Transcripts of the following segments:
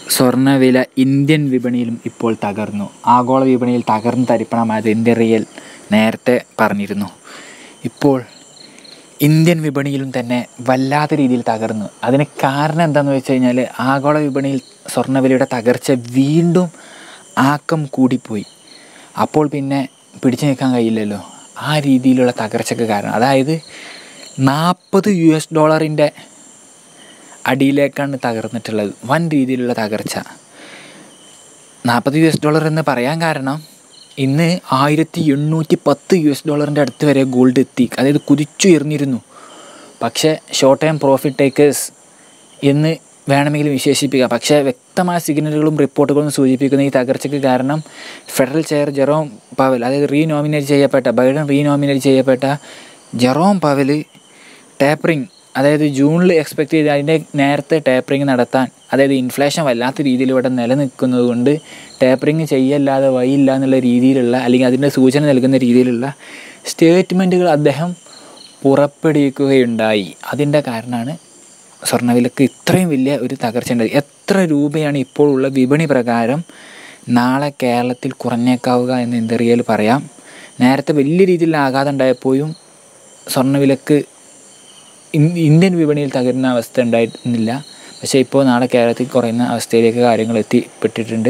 സ്വർണ്ണവില ഇന്ത്യൻ വിപണിയിലും ഇപ്പോൾ തകർന്നു ആഗോള വിപണിയിൽ തകർന്ന് തരിപ്പണമായത് ഇന്ത്യൻ റിയൽ നേരത്തെ പറഞ്ഞിരുന്നു ഇപ്പോൾ ഇന്ത്യൻ വിപണിയിലും തന്നെ വല്ലാത്ത രീതിയിൽ തകർന്നു അതിന് കാരണം എന്താണെന്ന് വെച്ച് കഴിഞ്ഞാൽ ആഗോള വിപണിയിൽ സ്വർണ്ണവിലയുടെ തകർച്ച വീണ്ടും ആക്കം കൂടിപ്പോയി അപ്പോൾ പിന്നെ പിടിച്ചു നിൽക്കാൻ കഴിയില്ലല്ലോ ആ രീതിയിലുള്ള തകർച്ചയ്ക്ക് കാരണം അതായത് നാൽപ്പത് യു എസ് ഡോളറിൻ്റെ അടിയിലേക്കാണ് തകർന്നിട്ടുള്ളത് വൻ രീതിയിലുള്ള തകർച്ച നാൽപ്പത് യു എസ് ഡോളർ എന്ന് പറയാൻ കാരണം ഇന്ന് ആയിരത്തി എണ്ണൂറ്റി പത്ത് യു എസ് ഡോളറിൻ്റെ അടുത്ത് വരെ ഗോൾഡ് എത്തി അതായത് കുതിച്ചുയർന്നിരുന്നു പക്ഷേ ഷോർട്ട് ടൈം പ്രോഫിറ്റ് ടേക്കേഴ്സ് എന്ന് വേണമെങ്കിലും വിശേഷിപ്പിക്കാം പക്ഷേ വ്യക്തമായ സിഗ്നലുകളും റിപ്പോർട്ടുകളും സൂചിപ്പിക്കുന്ന ഈ തകർച്ചയ്ക്ക് കാരണം ഫെഡറൽ ചെയർ ജെറോം പവൽ അതായത് റീനോമിനേറ്റ് ചെയ്യപ്പെട്ട ബൈഡൻ റീനോമിനേറ്റ് ചെയ്യപ്പെട്ട ജെറോം പവൽ ടേപ്പറിങ് അതായത് ജൂണിൽ എക്സ്പെക്ട് ചെയ്ത് അതിൻ്റെ നേരത്തെ ടേപ്പറിങ് നടത്താൻ അതായത് ഇൻഫ്ലേഷൻ വല്ലാത്ത രീതിയിൽ ഇവിടെ നിലനിൽക്കുന്നത് കൊണ്ട് ടേപ്പറിങ് ചെയ്യല്ലാതെ വഴിയില്ല എന്നുള്ള രീതിയിലുള്ള അല്ലെങ്കിൽ അതിൻ്റെ സൂചന നൽകുന്ന രീതിയിലുള്ള സ്റ്റേറ്റ്മെൻറ്റുകൾ അദ്ദേഹം പുറപ്പെടുവിക്കുകയുണ്ടായി അതിൻ്റെ കാരണമാണ് സ്വർണ്ണവിലക്ക് ഇത്രയും വലിയ ഒരു തകർച്ച ഉണ്ടായി എത്ര രൂപയാണ് ഇപ്പോൾ ഉള്ള വിപണി പ്രകാരം നാളെ കേരളത്തിൽ കുറഞ്ഞേക്കാവുക എന്ന് എന്തറിയൽ പറയാം നേരത്തെ വലിയ രീതിയിൽ ആഘാതം ഉണ്ടായപ്പോഴും സ്വർണ്ണവിലക്ക് ഇന്ത്യൻ വിപണിയിൽ തകരുന്ന അവസ്ഥ ഉണ്ടായിരുന്നില്ല പക്ഷേ ഇപ്പോൾ നാളെ കേരളത്തിൽ കുറയുന്ന അവസ്ഥയിലേക്ക് കാര്യങ്ങൾ എത്തിപ്പെട്ടിട്ടുണ്ട്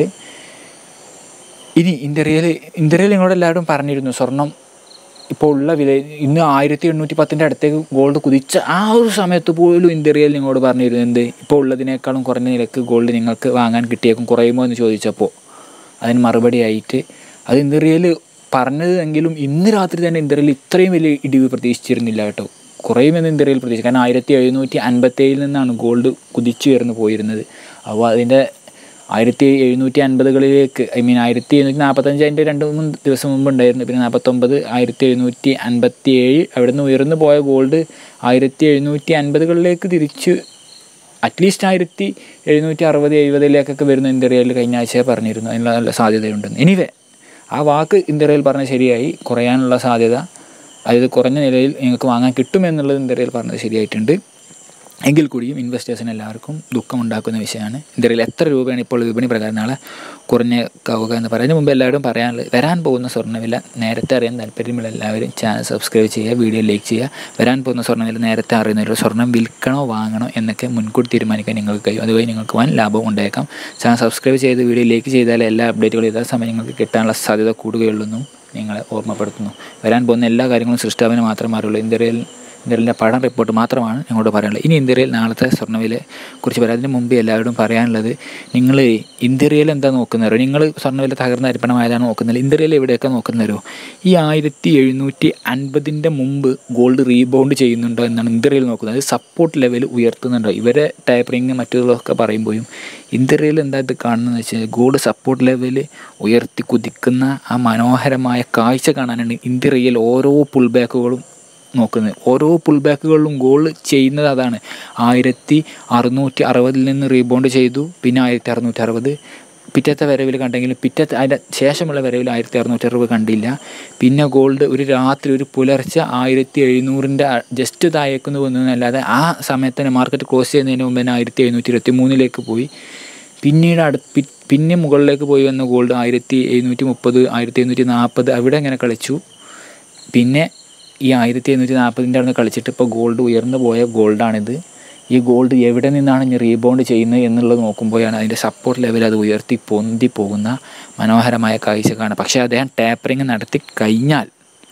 ഇനി ഇന്ത്യയിൽ ഇന്ത്യയിൽ നിങ്ങളോട് എല്ലാവരും പറഞ്ഞിരുന്നു സ്വർണം ഇപ്പോൾ ഉള്ള വില ഇന്ന് ആയിരത്തി എണ്ണൂറ്റി പത്തിൻ്റെ അടുത്തേക്ക് ഗോൾഡ് കുതിച്ച ആ ഒരു സമയത്ത് പോലും ഇന്ത്യയിൽ നിങ്ങളോട് പറഞ്ഞിരുന്നു എന്ത് ഇപ്പോൾ ഉള്ളതിനേക്കാളും കുറഞ്ഞ നിലക്ക് ഗോൾഡ് നിങ്ങൾക്ക് വാങ്ങാൻ കിട്ടിയേക്കും കുറയുമോ എന്ന് ചോദിച്ചപ്പോൾ അതിന് മറുപടി ആയിട്ട് അത് ഇന്ത്യയിൽ പറഞ്ഞത് എങ്കിലും ഇന്ന് രാത്രി തന്നെ ഇന്ത്യയിൽ ഇത്രയും വലിയ ഇടിവ് പ്രതീക്ഷിച്ചിരുന്നില്ല കേട്ടോ കുറയുമെന്ന് ഇന്ത്യയിൽ പ്രതീക്ഷിച്ചു കാരണം ആയിരത്തി എഴുന്നൂറ്റി അൻപത്തേഴിൽ നിന്നാണ് ഗോൾഡ് കുതിച്ചു ഉയർന്നു പോയിരുന്നത് അപ്പോൾ അതിൻ്റെ ആയിരത്തി എഴുന്നൂറ്റി അൻപതുകളിലേക്ക് ഐ മീൻ ആയിരത്തി എഴുന്നൂറ്റി നാൽപ്പത്തഞ്ച് അതിൻ്റെ രണ്ട് മൂന്ന് ദിവസം മുമ്പ് ഉണ്ടായിരുന്നു പിന്നെ നാൽപ്പത്തൊമ്പത് ആയിരത്തി എഴുന്നൂറ്റി അൻപത്തി ഏഴ് അവിടെ നിന്ന് ഉയർന്നു പോയ ഗോൾഡ് ആയിരത്തി എഴുന്നൂറ്റി അൻപതുകളിലേക്ക് തിരിച്ച് അറ്റ്ലീസ്റ്റ് ആയിരത്തി എഴുന്നൂറ്റി അറുപത് എഴുപതിലേക്കൊക്കെ വരുന്ന ഇന്ത്യയിൽ കഴിഞ്ഞ ആഴ്ച പറഞ്ഞിരുന്നു അതിനുള്ള നല്ല സാധ്യതയുണ്ടെന്ന് എനിവേ ആ വാക്ക് ഇന്ത്യയിൽ പറഞ്ഞ ശരിയായി കുറയാനുള്ള സാധ്യത അതായത് കുറഞ്ഞ നിലയിൽ നിങ്ങൾക്ക് വാങ്ങാൻ കിട്ടുമെന്നുള്ളത് ഇന്ത്യയിൽ പറഞ്ഞത് ശരിയായിട്ടുണ്ട് എങ്കിൽ കൂടിയും ഇൻവെസ്റ്റേഴ്സിന് എല്ലാവർക്കും ദുഃഖമുണ്ടാക്കുന്ന വിഷയമാണ് ഇന്ത്യയിൽ എത്ര രൂപയാണ് ഇപ്പോൾ വിപണി പ്രകാരം നാളെ കുറഞ്ഞേക്കാവുക എന്ന് പറയുന്നതിന് മുമ്പ് എല്ലാവരും പറയാനുള്ളത് വരാൻ പോകുന്ന സ്വർണ്ണവില നേരത്തെ അറിയാൻ താല്പര്യമുള്ള എല്ലാവരും ചാനൽ സബ്സ്ക്രൈബ് ചെയ്യുക വീഡിയോ ലൈക്ക് ചെയ്യുക വരാൻ പോകുന്ന സ്വർണ്ണവില നേരത്തെ അറിയുന്നവർ സ്വർണ്ണം വിൽക്കണോ വാങ്ങണോ എന്നൊക്കെ മുൻകൂട്ടി തീരുമാനിക്കാൻ നിങ്ങൾക്ക് കഴിയും അതുവഴി നിങ്ങൾക്ക് വൻ ലാഭം ഉണ്ടായേക്കാം ചാനൽ സബ്സ്ക്രൈബ് ചെയ്ത് വീഡിയോ ലൈക്ക് ചെയ്താൽ എല്ലാ അപ്ഡേറ്റുകളും ഇതേ സമയം നിങ്ങൾക്ക് കിട്ടാനുള്ള സാധ്യത കൂടുകയുള്ളൂ നിങ്ങളെ ഓർമ്മപ്പെടുത്തുന്നു വരാൻ പോകുന്ന എല്ലാ കാര്യങ്ങളും സൃഷ്ടാവിന് മാത്രമേ അറിയുള്ളൂ ഇന്ത്യയിൽ ഇന്ത്യയിലെ പഠന റിപ്പോർട്ട് മാത്രമാണ് ഞങ്ങളോട് പറയാനുള്ളത് ഇനി ഇന്ത്യയിൽ നാളത്തെ സ്വർണ്ണവില കുറിച്ച് പറയാം അതിന് മുമ്പ് എല്ലാവരോടും പറയാനുള്ളത് നിങ്ങൾ ഇന്ത്യയിൽ എന്താ നോക്കുന്നവരോ നിങ്ങൾ സ്വർണ്ണവില തകർന്ന അരിപ്പണമായതാണ് നോക്കുന്നത് ഇന്ത്യയിൽ എവിടെയൊക്കെ നോക്കുന്നവരോ ഈ ആയിരത്തി എഴുന്നൂറ്റി അൻപതിൻ്റെ മുമ്പ് ഗോൾഡ് റീബൗണ്ട് ചെയ്യുന്നുണ്ടോ എന്നാണ് ഇന്ത്യയിൽ നോക്കുന്നത് അത് സപ്പോർട്ട് ലെവൽ ഉയർത്തുന്നുണ്ടോ ഇവരെ ടൈപ്പറിങ് മറ്റുള്ളതൊക്കെ പറയുമ്പോഴും ഇന്ത്യയിൽ എന്താ ഇത് കാണുന്നതെന്ന് വെച്ച് കഴിഞ്ഞാൽ ഗോൾഡ് സപ്പോർട്ട് ലെവൽ ഉയർത്തി കുതിക്കുന്ന ആ മനോഹരമായ കാഴ്ച കാണാനാണ് ഇന്ത്യയിൽ ഓരോ പുൾ ബാക്കുകളും നോക്കുന്നത് ഓരോ പുൾ ബാക്കുകളിലും ഗോൾ ചെയ്യുന്നത് അതാണ് ആയിരത്തി അറുന്നൂറ്റി അറുപതിൽ നിന്ന് റീബൗണ്ട് ചെയ്തു പിന്നെ ആയിരത്തി അറുന്നൂറ്റി അറുപത് പിറ്റത്തെ വരവിൽ കണ്ടെങ്കിലും പിറ്റത്തെ അതിൻ്റെ ശേഷമുള്ള വരവിൽ ആയിരത്തി അറുന്നൂറ്റി അറുപത് കണ്ടില്ല പിന്നെ ഗോൾഡ് ഒരു രാത്രി ഒരു പുലർച്ചെ ആയിരത്തി എഴുന്നൂറിൻ്റെ ജസ്റ്റ് താഴേക്കുന്നു വന്നതല്ലാതെ ആ സമയത്ത് തന്നെ മാർക്കറ്റ് ക്ലോസ് ചെയ്യുന്നതിന് മുമ്പ് തന്നെ ആയിരത്തി എഴുന്നൂറ്റി ഇരുപത്തി മൂന്നിലേക്ക് പോയി പിന്നീട് അടു പിന്നെ മുകളിലേക്ക് പോയി വന്ന ഗോൾഡ് ആയിരത്തി എഴുന്നൂറ്റി മുപ്പത് ആയിരത്തി എഴുന്നൂറ്റി നാൽപ്പത് അവിടെ ഇങ്ങനെ കളിച്ചു പിന്നെ ഈ ആയിരത്തി എഴുന്നൂറ്റി നാൽപ്പതിൻ്റെ അവിടെ കളിച്ചിട്ട് ഇപ്പോൾ ഗോൾഡ് ഉയർന്നു പോയ ഗോൾഡാണിത് ഈ ഗോൾഡ് എവിടെ നിന്നാണ് ഇനി റീബൗണ്ട് ചെയ്യുന്നത് എന്നുള്ളത് നോക്കുമ്പോഴാണ് അതിൻ്റെ സപ്പോർട്ട് ലെവൽ അത് ഉയർത്തി പൊന്തി പോകുന്ന മനോഹരമായ കാഴ്ച കാണുക പക്ഷേ അദ്ദേഹം ടാപ്പറിങ് നടത്തി കഴിഞ്ഞാൽ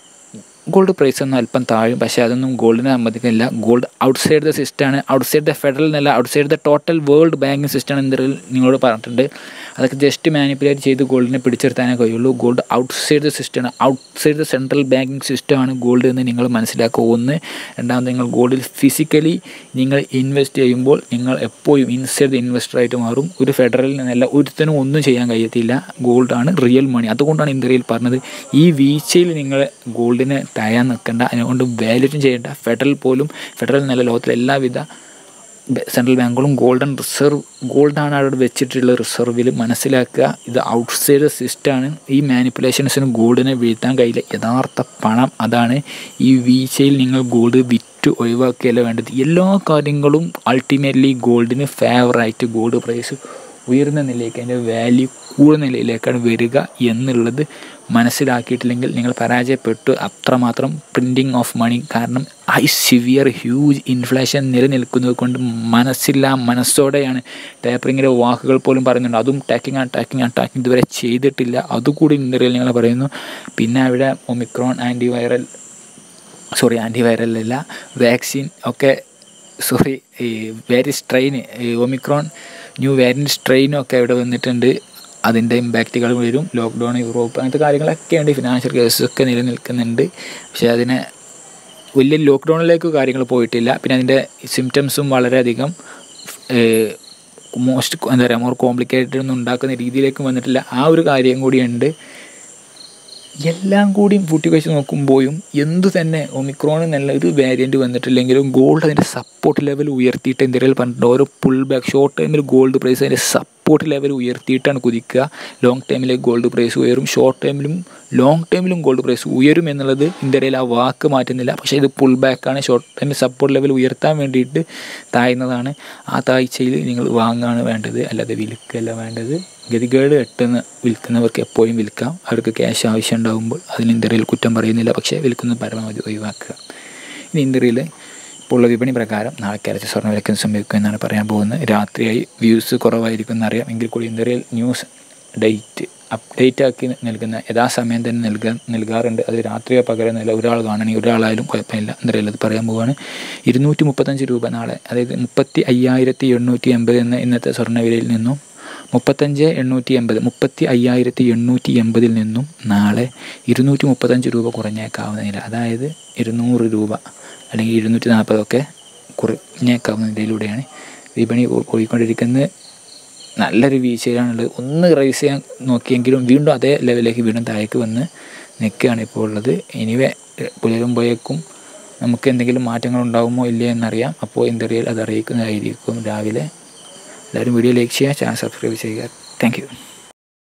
ഗോൾഡ് പ്രൈസ് ഒന്നും അല്പം താഴും പക്ഷേ അതൊന്നും ഗോൾഡിനെ സംബന്ധിക്കുന്നില്ല ഗോൾഡ് ഔട്ട്സൈഡ് ദ സിസ്റ്റമാണ് ഔട്ട്സൈഡ് ദ ഫെഡറൽ എന്നല്ല outside the total world banking സിസ്റ്റമാണ് എന്തെങ്കിലും നിങ്ങളോട് പറഞ്ഞിട്ടുണ്ട് അതൊക്കെ ജസ്റ്റ് മാനിപ്പുലേറ്റ് ചെയ്ത് ഗോൾഡിനെ പിടിച്ചെടുത്താനേ കഴിയുള്ളൂ ഗോൾഡ് ഔട്ട്സൈഡ് ദ സിസ്റ്റമാണ് ഔട്ട്സൈഡ് ദ സെൻട്രൽ ബാങ്കിങ് സിസ്റ്റമാണ് ഗോൾഡ് എന്ന് നിങ്ങൾ മനസ്സിലാക്കുക ഒന്ന് രണ്ടാമത് നിങ്ങൾ ഗോൾഡിൽ ഫിസിക്കലി നിങ്ങൾ ഇൻവെസ്റ്റ് ചെയ്യുമ്പോൾ നിങ്ങൾ എപ്പോഴും ഇൻസൈഡ് ദ ഇൻവെസ്റ്ററായിട്ട് മാറും ഒരു ഫെഡറലിൽ നിന്നല്ല ഒരുത്തനും ഒന്നും ചെയ്യാൻ കഴിയത്തില്ല ഗോൾഡാണ് റിയൽ മണി അതുകൊണ്ടാണ് ഇന്ത്യയിൽ പറഞ്ഞത് ഈ വീഴ്ചയിൽ നിങ്ങൾ ഗോൾഡിനെ തയ്യാൻ നിൽക്കേണ്ട അതിനെക്കൊണ്ട് വാല്യൂറ്റും ചെയ്യേണ്ട ഫെഡറൽ പോലും ഫെഡറൽ എന്നല്ല ലോകത്തിലെ എല്ലാവിധ സെൻട്രൽ ബാങ്കുകളും ഗോൾഡൻ റിസർവ് ഗോൾഡാണ് അവിടെ വെച്ചിട്ടുള്ള റിസർവിൽ മനസ്സിലാക്കുക ഇത് ഔട്ട്സൈഡ് സിസ്റ്റമാണ് ഈ മാനിപ്പുലേഷൻസിന് ഗോൾഡിനെ വീഴ്ത്താൻ കഴിയില്ല യഥാർത്ഥ പണം അതാണ് ഈ വീഴ്ചയിൽ നിങ്ങൾ ഗോൾഡ് വിറ്റ് ഒഴിവാക്കുകയല്ല വേണ്ടത് എല്ലാ കാര്യങ്ങളും അൾട്ടിമേറ്റ്ലി ഗോൾഡിന് ഫേവറായിട്ട് ഗോൾഡ് പ്രൈസ് ഉയർന്ന നിലയിലേക്ക് അതിൻ്റെ വാല്യൂ കൂടുന്ന നിലയിലേക്കാണ് വരിക എന്നുള്ളത് മനസ്സിലാക്കിയിട്ടില്ലെങ്കിൽ നിങ്ങൾ പരാജയപ്പെട്ടു അത്രമാത്രം പ്രിൻറ്റിങ് ഓഫ് മണി കാരണം ഐ സിവിയർ ഹ്യൂജ് ഇൻഫ്ലേഷൻ നിലനിൽക്കുന്നത് കൊണ്ട് മനസ്സില്ല മനസ്സോടെയാണ് ടേപ്പറിങ്ങിൻ്റെ വാക്കുകൾ പോലും പറയുന്നുണ്ട് അതും ടാക്കിംഗ് ആണ് ടാക്കിംഗ് ആണ് ടാക്കിംഗ് ഇതുവരെ ചെയ്തിട്ടില്ല അതുകൂടി ഇന്ത്യയിൽ ഞങ്ങൾ പറയുന്നു പിന്നെ അവിടെ omicron anti viral sorry anti viral അല്ല വാക്സിൻ ഒക്കെ സോറി ഈ വേരി സ്ട്രെയിൻ ഈ ഒമിക്രോൺ ന്യൂ വേരിയൻറ്റ് സ്ട്രെയിനും ഒക്കെ ഇവിടെ വന്നിട്ടുണ്ട് അതിൻ്റെ ഇമ്പാക്റ്റുകൾ വരും ലോക്ക്ഡൗൺ യൂറോപ്പ് അങ്ങനത്തെ കാര്യങ്ങളൊക്കെ ഉണ്ട് ഫിനാൻഷ്യൽ കേസൊക്കെ നിലനിൽക്കുന്നുണ്ട് പക്ഷേ അതിനെ വലിയ ലോക്ക്ഡൗണിലേക്ക് കാര്യങ്ങൾ പോയിട്ടില്ല പിന്നെ അതിൻ്റെ സിംറ്റംസും വളരെയധികം മോസ്റ്റ് എന്താ പറയുക മോർ കോംപ്ലിക്കേറ്റഡ് ഒന്നും ഉണ്ടാക്കുന്ന രീതിയിലേക്ക് വന്നിട്ടില്ല ആ ഒരു കാര്യം കൂടിയുണ്ട് എല്ലാം കൂടിയും കൂട്ടി വെച്ച് നോക്കുമ്പോഴും എന്തു തന്നെ ഒമിക്രോൺ നല്ല ഒരു വേരിയൻറ്റ് വന്നിട്ടില്ലെങ്കിലും ഗോൾഡ് അതിൻ്റെ സപ്പോർട്ട് ലെവൽ ഉയർത്തിയിട്ട് എന്തെങ്കിലും പറഞ്ഞിട്ടുണ്ട് ഓരോ പുൾ ബാക്ക് ഷോർട്ട് ടൈമിൽ ഗോൾഡ് പ്രൈസ് അതിൻ്റെ സപ്പോർട്ട് ലെവൽ ഉയർത്തിയിട്ടാണ് കുതിക്കുക ലോങ് ടൈമിൽ ഗോൾഡ് പ്രൈസ് ഉയരും ഷോർട്ട് ടൈമിലും ലോങ് ടൈമിലും ഗോൾഡ് പ്രൈസ് ഉയരും എന്നുള്ളത് ഇന്ത്യയിൽ ആ വാക്ക് മാറ്റുന്നില്ല പക്ഷേ ഇത് പുൾ ബാക്കാണ് ഷോർട്ട് ടൈമിൽ സപ്പോർട്ട് ലെവൽ ഉയർത്താൻ വേണ്ടിയിട്ട് താഴ്ന്നതാണ് ആ താഴ്ചയിൽ നിങ്ങൾ വാങ്ങുകയാണ് വേണ്ടത് അല്ലാതെ വിൽക്കല്ല വേണ്ടത് ഗതികേട് എട്ടുന്ന വിൽക്കുന്നവർക്ക് എപ്പോഴും വിൽക്കാം അവർക്ക് ക്യാഷ് ആവശ്യം ഉണ്ടാകുമ്പോൾ അതിന് ഇന്ത്യയിൽ കുറ്റം പറയുന്നില്ല പക്ഷേ വിൽക്കുന്നത് പരമാവധി ഒഴിവാക്കുക ഇനി ഇന്ത്യയിൽ ഇപ്പോൾ ഉള്ള വിപണി പ്രകാരം നാളെ കേരളത്തിൽ സ്വർണ്ണ വിലക്കുന്ന സംഭവിക്കും എന്നാണ് പറയാൻ പോകുന്നത് രാത്രിയായി വ്യൂസ് കുറവായിരിക്കും എന്നറിയാം എങ്കിൽ കൂടി ഇന്ത്യയിൽ ന്യൂസ് ഡേറ്റ് അപ്ഡേറ്റ് ആക്കി നൽകുന്ന യഥാസമയം തന്നെ നൽകാൻ നൽകാറുണ്ട് അത് രാത്രിയോ പകരുന്നില്ല ഒരാൾ കാണണമെങ്കിൽ ഒരാളായാലും കുഴപ്പമില്ല എന്തായാലും അത് പറയാൻ പോവാണ് ഇരുന്നൂറ്റി മുപ്പത്തഞ്ച് രൂപ നാളെ അതായത് മുപ്പത്തി അയ്യായിരത്തി എണ്ണൂറ്റി എൺപത് എന്ന ഇന്നത്തെ സ്വർണ്ണവിലയിൽ നിന്നും മുപ്പത്തഞ്ച് എണ്ണൂറ്റി എൺപത് മുപ്പത്തി അയ്യായിരത്തി എണ്ണൂറ്റി എൺപതിൽ നിന്നും നാളെ ഇരുന്നൂറ്റി മുപ്പത്തഞ്ച് രൂപ കുറഞ്ഞേക്കാവുന്ന നില അതായത് ഇരുന്നൂറ് രൂപ അല്ലെങ്കിൽ ഇരുന്നൂറ്റി നാൽപ്പതൊക്കെ കുറഞ്ഞേക്കാവുന്ന നിലയിലൂടെയാണ് വിപണി പോയിക്കൊണ്ടിരിക്കുന്നത് നല്ലൊരു വീഴ്ചയിലാണുള്ളത് ഒന്ന് റൈസ് ചെയ്യാൻ നോക്കിയെങ്കിലും വീണ്ടും അതേ ലെവലിലേക്ക് വീണ്ടും താഴേക്ക് വന്ന് നിൽക്കുകയാണ് ഇപ്പോൾ ഉള്ളത് എനിവേ പുലരുമ്പോഴേക്കും നമുക്ക് എന്തെങ്കിലും മാറ്റങ്ങൾ ഉണ്ടാകുമോ ഇല്ലേ എന്നറിയാം അപ്പോൾ എന്തറിയാൽ അത് അറിയിക്കുന്നതായിരിക്കും രാവിലെ എല്ലാവരും വീഡിയോ ലൈക്ക് ചെയ്യുക ചാനൽ സബ്സ്ക്രൈബ് ചെയ്യുക താങ്ക്